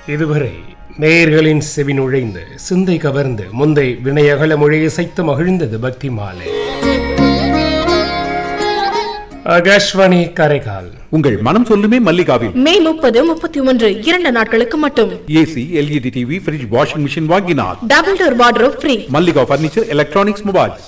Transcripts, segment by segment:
இதுவரை நேயர்களின் செவி நுழைந்து சிந்தை கவர்ந்து முந்தை வினையகல மொழியிசைத்து மகிழ்ந்தது பக்தி மாலை ஆகாஷ்வாணி காரைக்கால் உங்கள் மனம் சொல்லுமே மல்லிகாவில் மே முப்பது முப்பத்தி ஒன்று இரண்டு நாட்களுக்கு மட்டும் AC LED TV fridge washing machine வாங்கினார் double door wardrobe free Mallika furniture electronics mobiles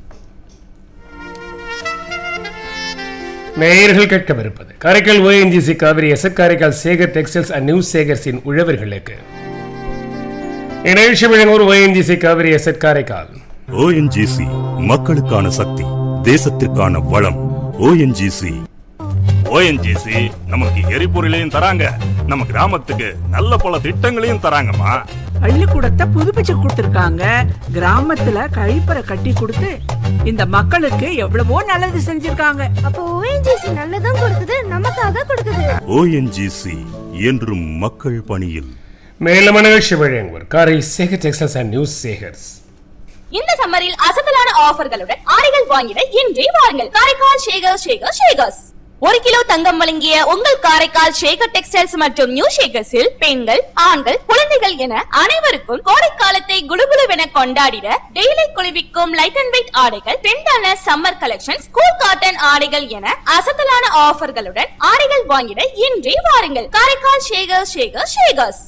நேயர்கள் கேட்கவிருப்பது Karaikal ONGC Kaveri S Karaikal Sekar textiles and news சேகர்ஸின் உழவர்களுக்கு இணையழ்ச்சி வழங்குவோர் ONGC Kaveri S Karaikal ONGC மக்களுக்கான சக்தி தேசத்திற்கான வளம் ஓஎன்ஜிசி ஓஎன்ஜிசி நமக்கு எரிபொருளையும் தராங்க நம்ம கிராமத்துக்கு நல்ல பல திட்டங்களையும் தராங்கம்மா பள்ளிக்கூடத்தை புதுப்பிச்சு கொடுத்திருக்காங்க கிராமத்துல கழிப்பறை கட்டி கொடுத்து இந்த மக்களுக்கு எவ்வளவோ நல்லது செஞ்சிருக்காங்க அப்போ ஓஎன்ஜிசி நல்லதும் கொடுக்குது நமக்காக கொடுக்குது ஓஎன்ஜிசி என்றும் மக்கள் பணியில் மேலும் நிகழ்ச்சி வழங்குவோர் Karai Sekar textiles and news Sekars இந்த சம்மரில் அசத்தலான ஆஃபர்களுடன் ஆடைகள் வாங்கிட இன்றே வாருங்கள் காரைக்கால் ஷேகர் ஷேகர் ஷேகர்ஸ் ஒரு கிலோ தங்கம் வழங்கிய உங்கள் காரைக்கால் ஷேகர் டெக்ஸ்டைல்ஸ் மற்றும் நியூ ஷேகர்ஸில் பெண்கள் ஆண்கள் குழந்தைகள் என அனைவருக்கும் கோடை காலத்தை குடுகுடுவென கொண்டாடிட டெய்லி குளிர்விக்கும் லைட் அண்ட் வெயிட் ஆடைகள் ட்ரெண்டான சம்மர் கலெக்ஷன்ஸ் கூல் காட்டன் ஆடைகள் என அசத்தலான ஆஃபர்களுடன் ஆடைகள் வாங்கிட இன்றே வாருங்கள் காரைக்கால் ஷேகர் ஷேகர் ஷேகர்ஸ்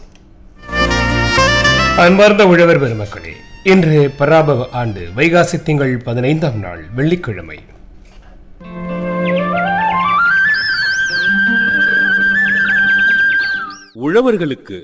அன்பார்ந்த உழவர் பெருமக்களே இன்று பராபவ ஆண்டு வைகாசி திங்கள் பதினைந்தாம் நாள் வெள்ளிக்கிழமை உழவர்களுக்கு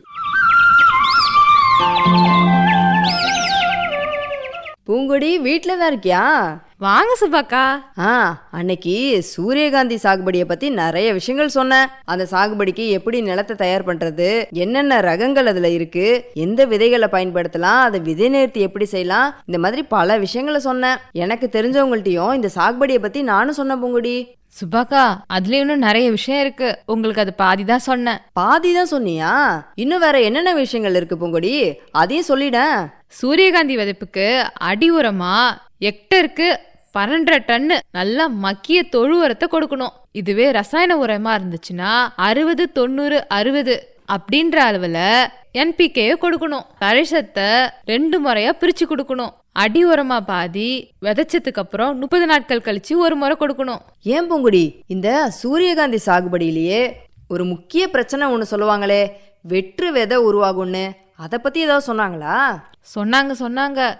பூங்கொடி வீட்டில் தான் இருக்கியா வாங்க சுபாக்கா ஆ அன்னைக்கு சூரியகாந்தி சாகுபடியை பத்தி நிறைய விஷயங்கள் சொன்னேன் அந்த சாகுபடிக்கு எப்படி நிலத்தை தயார் பண்றது என்னென்ன ரகங்கள் அதுல இருக்கு எந்த விதைகளை பயன்படுத்தலாம் அதை விதை நேர்த்தி எப்படி செய்யலாம் இந்த மாதிரி பல விஷயங்களை சொன்னேன் எனக்கு தெரிஞ்சவங்கள்ட்டயும் இந்த சாகுபடியை பத்தி நானும் சொன்னேன் பூங்குடி சுபாக்கா அதுல இன்னும் நிறைய விஷயம் இருக்கு உங்களுக்கு அது பாதி தான் சொன்னேன் பாதி தான் சொன்னியா இன்னும் வேற என்னென்ன விஷயங்கள் இருக்கு பூங்கொடி அதையும் சொல்லிடேன் சூரியகாந்தி விதைப்புக்கு அடி உரமா ஹெக்டருக்கு பன்னெண்டரை டன்னு நல்லா மக்கிய தொழு உரத்தை கொடுக்கணும் இதுவே ரசாயன உரமா இருந்துச்சுன்னா அறுபது தொண்ணூறு அறுபது அப்படின்ற அளவுல என்பிகேயை கொடுக்கணும் தழைச்சத்தை ரெண்டு முறையா பிரிச்சு கொடுக்கணும் அடி உரமா பாதி விதைச்சதுக்கு அப்புறம் முப்பது நாட்கள் கழிச்சு ஒரு முறை கொடுக்கணும் ஏன் பூங்குடி இந்த சூரியகாந்தி சாகுபடியிலேயே ஒரு முக்கிய பிரச்சனை ஒன்று சொல்லுவாங்களே வெற்று விதை உருவாகும்னு அதை பத்தி ஏதாவது சொன்னாங்களா சொன்னாங்க சொன்னாங்க